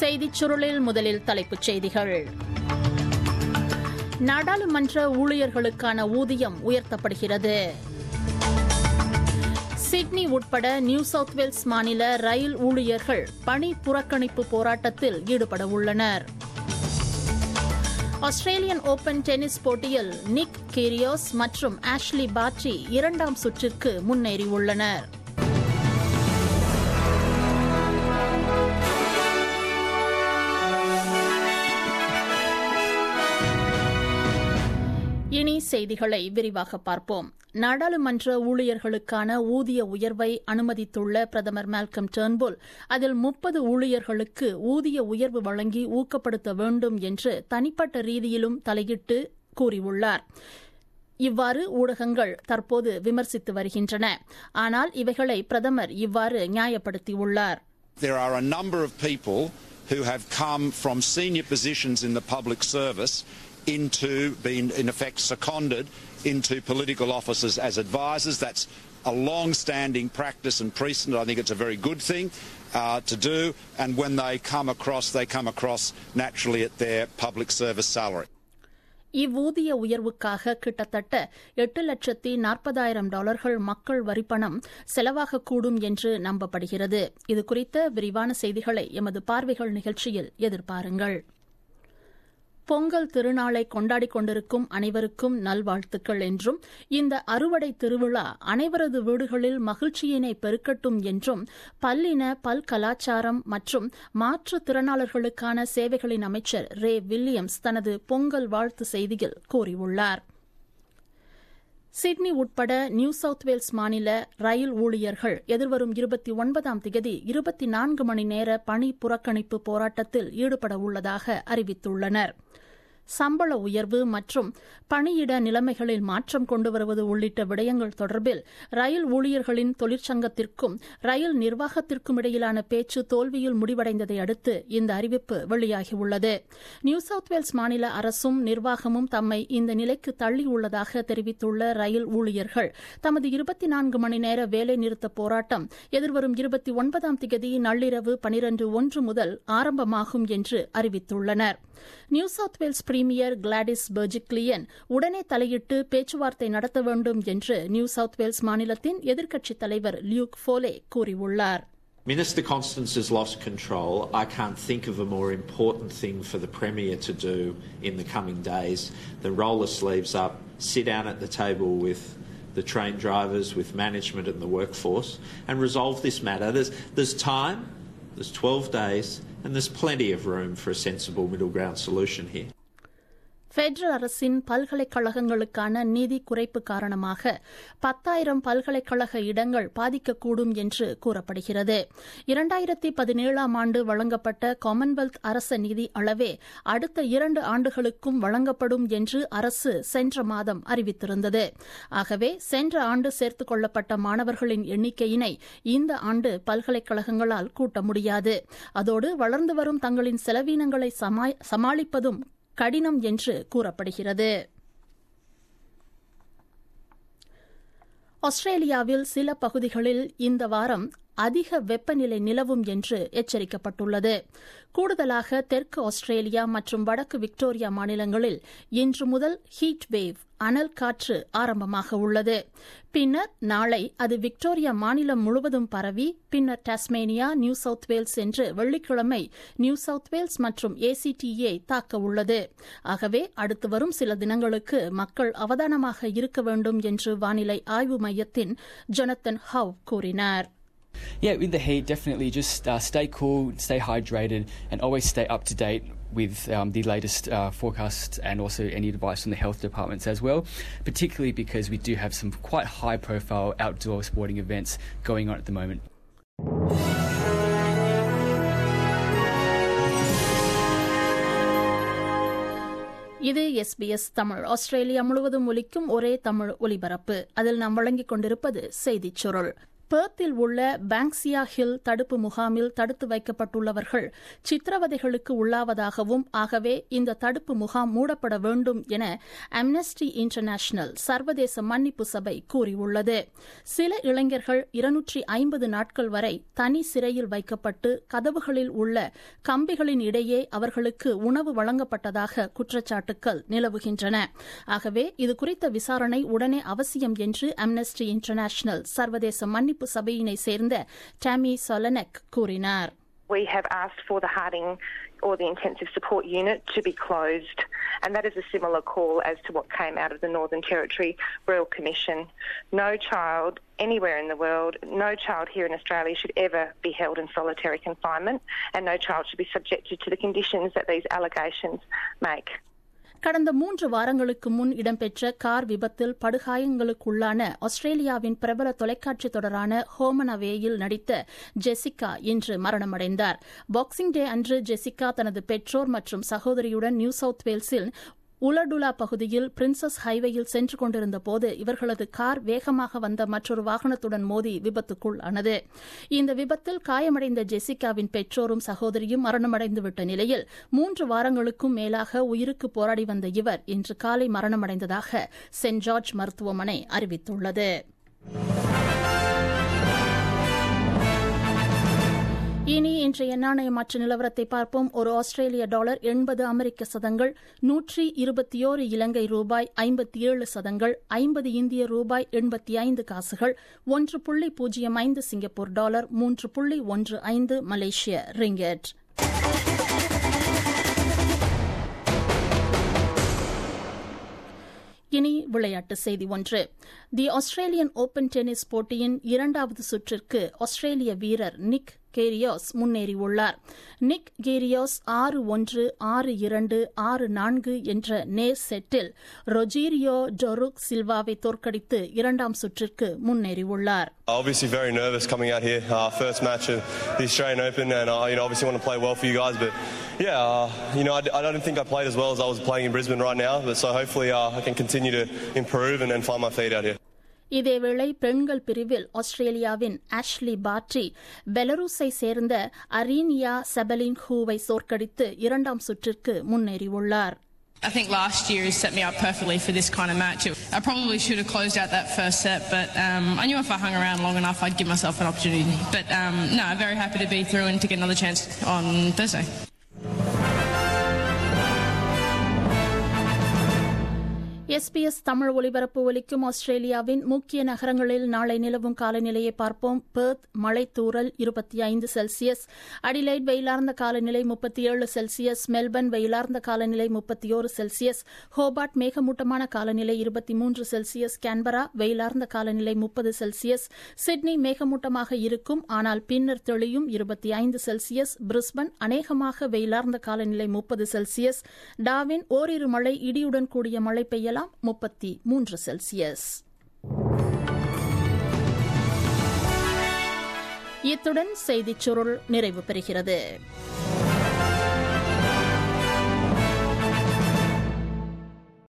செய்திச் சுருளில் முதலில் தலைப்புச் செய்திகள் நாடாளுமன்ற ஊழியர்களுக்கான ஊதியம் உயர்த்தப்படுகிறது சிட்னி உட்பட நியூ சவுத் வேல்ஸ் மாநில ரயில் ஊழியர்கள் பணி புறக்கணிப்பு போராட்டத்தில் ஈடுபட உள்ளனர் ஆஸ்திரேலியன் ஓபன் டென்னிஸ் போட்டியில் நிக் கீரியோஸ் மற்றும் ஆஷ்லி பாட்ரி இரண்டாம் சுற்றிற்கு முன்னேறியுள்ளனர் இனி செய்திகளை விரிவாக பார்ப்போம் நாடாளுமன்ற ஊழியர்களுக்கான ஊதிய உயர்வை அனுமதித்துள்ள பிரதமர் மால்கம் டேர்ன்புல் அதில் முப்பது ஊழியர்களுக்கு ஊதிய உயர்வு வழங்கி ஊக்கப்படுத்த வேண்டும் என்று தனிப்பட்ட ரீதியிலும் தலையிட்டு கூறியுள்ளார் இவ்வாறு ஊடகங்கள் தற்போது விமர்சித்து வருகின்றன ஆனால் இவைகளை பிரதமர் இவ்வாறு நியாயப்படுத்தியுள்ளார் There are a number of people who have come from senior positions in the public service into being, in effect, seconded into political offices as advisors. That's a long standing practice and precedent. I think it's a very good thing uh, to do. And when they come across, they come across naturally at their public service salary. இவ்வூதிய உயர்வுக்காக கிட்டத்தட்ட எட்டு லட்சத்தி நாற்பதாயிரம் டாலர்கள் மக்கள் வரிப்பணம் செலவாகக்கூடும் என்று நம்பப்படுகிறது இதுகுறித்த விரிவான செய்திகளை எமது பார்வைகள் நிகழ்ச்சியில் எதிர்பாருங்கள் பொங்கல் திருநாளை கொண்டாடிக் கொண்டிருக்கும் அனைவருக்கும் நல்வாழ்த்துக்கள் என்றும் இந்த அறுவடை திருவிழா அனைவரது வீடுகளில் மகிழ்ச்சியினை பெருக்கட்டும் என்றும் பல்லின பல் கலாச்சாரம் மற்றும் மாற்றுத்திறனாளர்களுக்கான சேவைகளின் அமைச்சர் ரே வில்லியம்ஸ் தனது பொங்கல் வாழ்த்து செய்தியில் கூறியுள்ளார் சிட்னி உட்பட நியூ சவுத் வேல்ஸ் மாநில ரயில் ஊழியர்கள் எதிர்வரும் இருபத்தி ஒன்பதாம் திகதி இருபத்தி நான்கு மணி நேர பணி புறக்கணிப்பு போராட்டத்தில் ஈடுபட உள்ளதாக அறிவித்துள்ளனா் சம்பள உயர்வு மற்றும் பணியிட நிலைமைகளில் மாற்றம் கொண்டு வருவது உள்ளிட்ட விடயங்கள் தொடர்பில் ரயில் ஊழியர்களின் தொழிற்சங்கத்திற்கும் ரயில் நிர்வாகத்திற்கும் இடையிலான பேச்சு தோல்வியில் முடிவடைந்ததை அடுத்து இந்த அறிவிப்பு வெளியாகியுள்ளது நியூ சவுத் வேல்ஸ் மாநில அரசும் நிர்வாகமும் தம்மை இந்த நிலைக்கு தள்ளியுள்ளதாக தெரிவித்துள்ள ரயில் ஊழியர்கள் தமது இருபத்தி நான்கு மணி நேர வேலை நிறுத்த போராட்டம் எதிர்வரும் இருபத்தி ஒன்பதாம் திகதி நள்ளிரவு பனிரண்டு ஒன்று முதல் ஆரம்பமாகும் என்று அறிவித்துள்ளனா் New South Wales Premier Gladys Berejiklian உடனே தலையிட்டு பேச்சுவார்த்தை நடத்த வேண்டும் என்று நியூ சவுத் வேல்ஸ் மாநிலத்தின் எதிர்க்கட்சித் தலைவர் லியூக் ஃபோலே கூறியுள்ளார் Minister Constance has lost control. I can't think of a more important thing for the Premier to do in the coming days than roll the sleeves up, sit down at the table with the train drivers, with management and the workforce, and resolve this matter. There's, there's time, there's 12 days, and there's plenty of room for a sensible middle ground solution here. Federal அரசின் பல்கலைக்கழகங்களுக்கான நிதி குறைப்பு காரணமாக பத்தாயிரம் பல்கலைக்கழக இடங்கள் பாதிக்கக்கூடும் என்று கூறப்படுகிறது இரண்டாயிரத்தி பதினேழாம் ஆண்டு வழங்கப்பட்ட காமன்வெல்த் அரச நிதி அளவே அடுத்த இரண்டு ஆண்டுகளுக்கும் வழங்கப்படும் என்று அரசு சென்ற மாதம் அறிவித்திருந்தது ஆகவே சென்ற ஆண்டு சேர்த்துக் கொள்ளப்பட்ட மாணவர்களின் எண்ணிக்கையினை இந்த ஆண்டு பல்கலைக்கழகங்களால் கூட்ட முடியாது அதோடு வளர்ந்து வரும் தங்களின் செலவீனங்களை சமாளிப்பதும் கடினம் என்று கூறப்படுகிறது ஆஸ்திரேலியாவில் சில பகுதிகளில் இந்த வாரம் அதிக வெப்பநிலை நிலவும் என்று எச்சரிக்கப்பட்டுள்ளது கூடுதலாக தெற்கு ஆஸ்திரேலியா மற்றும் வடக்கு விக்டோரியா மாநிலங்களில் இன்று முதல் ஹீட் வேவ் அனல் காற்று ஆரம்பமாக உள்ளது பின்னர் நாளை அது விக்டோரியா மாநிலம் முழுவதும் பரவி பின்னர் டாஸ்மேனியா நியூ சவுத் வேல்ஸ் என்று வெள்ளிக்கிழமை நியூ சவுத் வேல்ஸ் மற்றும் ஏசிடிஏ தாக்க உள்ளது ஆகவே அடுத்து வரும் சில தினங்களுக்கு மக்கள் அவதானமாக இருக்க வேண்டும் என்று வானிலை ஆய்வு மையத்தின் ஜொனத்தன் ஹவ் கூறினார் Yeah, with the heat, definitely just uh, stay cool, stay hydrated, and always stay up to date with um, the latest uh, forecasts and also any advice from the health departments as well, particularly because we do have some quite high profile outdoor sporting events going on at the moment. இது SBS Tamil Australia முழுவதும் ஒலிக்கும் ஒரே தமிழ் ஒலிபரப்பு அதில் நாம் வழங்கிக் கொண்டிருப்பது செய்திச் சுருள் பேர்த்தில் உள்ள பேங்க்சியா ஹில் தடுப்பு முகாமில் தடுத்து வைக்கப்பட்டுள்ளவர்கள் சித்திரவதைகளுக்கு உள்ளாவதாகவும் ஆகவே இந்த தடுப்பு முகாம் மூடப்பட வேண்டும் என அம்னஸ்டி இன்டர்நேஷனல் சர்வதேச மன்னிப்பு சபை கூறியுள்ளது சில இளைஞர்கள் இருநூற்றி ஐம்பது நாட்கள் வரை தனி சிறையில் வைக்கப்பட்டு கதவுகளில் உள்ள கம்பிகளின் இடையே அவர்களுக்கு உணவு வழங்கப்பட்டதாக குற்றச்சாட்டுக்கள் நிலவுகின்றன ஆகவே இதுகுறித்த விசாரணை உடனே அவசியம் என்று அம்னஸ்டி இன்டர்நேஷனல் சர்வதேச மன்னிப்பு சபையினை சேர்ந்த டாமி சொலனக் கூறினார் We have asked for the Harding or the Intensive Support Unit to be closed, and that is a similar call as to what came out of the Northern Territory Royal Commission. No child anywhere in the world, no child here in Australia should ever be held in solitary confinement, and no child should be subjected to the conditions that these allegations make. கடந்த மூன்று வாரங்களுக்கு முன் இடம்பெற்ற car விபத்தில் படுகாயங்களுக்குள்ளான ஆஸ்திரேலியாவின் பிரபல தொலைக்காட்சி தொடரான ஹோமன் அவேயில் நடித்த ஜெசிகா இன்று மரணமடைந்தார் பாக்ஸிங் டே அன்று ஜெசிகா தனது பெற்றோர் மற்றும் சகோதரியுடன் நியூ சவுத் வேல்ஸில் உலடுலா பகுதியில் பிரின்சஸ் ஹைவேயில் சென்று கொண்டிருந்த போது இவர்களது கார் வேகமாக வந்த மற்றொரு வாகனத்துடன் மோதி விபத்துக்குள்ளானது இந்த விபத்தில் காயமடைந்த ஜெசிகாவின் பெற்றோரும் சகோதரியும் மரணமடைந்துவிட்ட நிலையில் மூன்று வாரங்களுக்கும் மேலாக உயிருக்கு போராடி வந்த இவர் இன்று காலை மரணமடைந்ததாக சென்ட் ஜார்ஜ் மருத்துவமனை அறிவித்துள்ளது இனி இன்றைய நாணய மாற்று நிலவரத்தை பார்ப்போம் ஒரு ஆஸ்திரேலிய டாலர் எண்பது அமெரிக்க சதங்கள் நூற்றி இருபத்தியோரு இலங்கை ரூபாய் ஐம்பத்தி ஏழு சதங்கள் ஐம்பது இந்திய ரூபாய் எண்பத்தி ஐந்து காசுகள் ஒன்று புள்ளி பூஜ்ஜியம் ஐந்து சிங்கப்பூர் டாலர் மூன்று புள்ளி ஒன்று ஐந்து மலேசிய ரிங்கெட் இனி விளையாட்டு செய்தி ஒன்று தி ஆஸ்திரேலியன் ஓபன் டென்னிஸ் போட்டியின் இரண்டாவது சுற்றிற்கு ஆஸ்திரேலிய வீரர் நிக் கேரியோஸ் முன்னேறியுள்ளார் நிக் கேரியோஸ் ஆறு ஒன்று ஆறு இரண்டு ஆறு நான்கு என்ற நேர் செட்டில் ரொஜீரியோ டொருக் சில்வாவை தோற்கடித்து இரண்டாம் சுற்றிற்கு முன்னேறியுள்ளார் Obviously, very nervous coming out here. Uh, first match of the Australian Open, and uh, you know, obviously want to play well for you guys. But yeah, uh, you know, I, I don't think I played as well as I was playing in Brisbane right now. But so hopefully, uh, I can continue to improve and, and find my feet out here. இதேவேளை பெண்கள் பிரிவில் ஆஸ்திரேலியாவின் Ashley பாட்ரி பெலரூஸை சேர்ந்த அரீனியா செபலின் ஹூவை தோற்கடித்து இரண்டாம் சுற்றிற்கு முன்னேறியுள்ளார் I think last year has set me up perfectly for this kind of match. I probably should have closed out that first set, but um, I knew if I hung around long enough, I'd give myself an opportunity. But um, no, very happy to be through and to get another chance on Thursday. SBS Tamil ஒலிபரப்பு ஒலிக்கும் ஆஸ்திரேலியாவின் முக்கிய நகரங்களில் நாளை நிலவும் காலநிலையை பார்ப்போம் Perth மழை தூறல் இருபத்தி ஐந்து செல்சியஸ் அடிலைட் வெயிலார்ந்த காலநிலை முப்பத்தி ஏழு செல்சியஸ் மெல்பர்ன் வெயிலார்ந்த காலநிலை முப்பத்தி ஓரு செல்சியஸ் ஹோபார்ட் மேகமூட்டமான காலநிலை இருபத்தி மூன்று செல்சியஸ் கேன்பரா வெயிலார்ந்த காலநிலை முப்பது செல்சியஸ் சிட்னி மேகமூட்டமாக இருக்கும் ஆனால் பின்னர் தெளியும் இருபத்தி ஐந்து செல்சியஸ் பிரிஸ்பன் அநேகமாக வெயிலார்ந்த காலநிலை முப்பது செல்சியஸ் டாவின் ஓரிரு மழை இடியுடன் கூடிய மழை பெய்யலாம் முப்பத்தி மூன்று செல்சியஸ் இத்துடன் செய்திச் சுருள் நிறைவு பெறுகிறது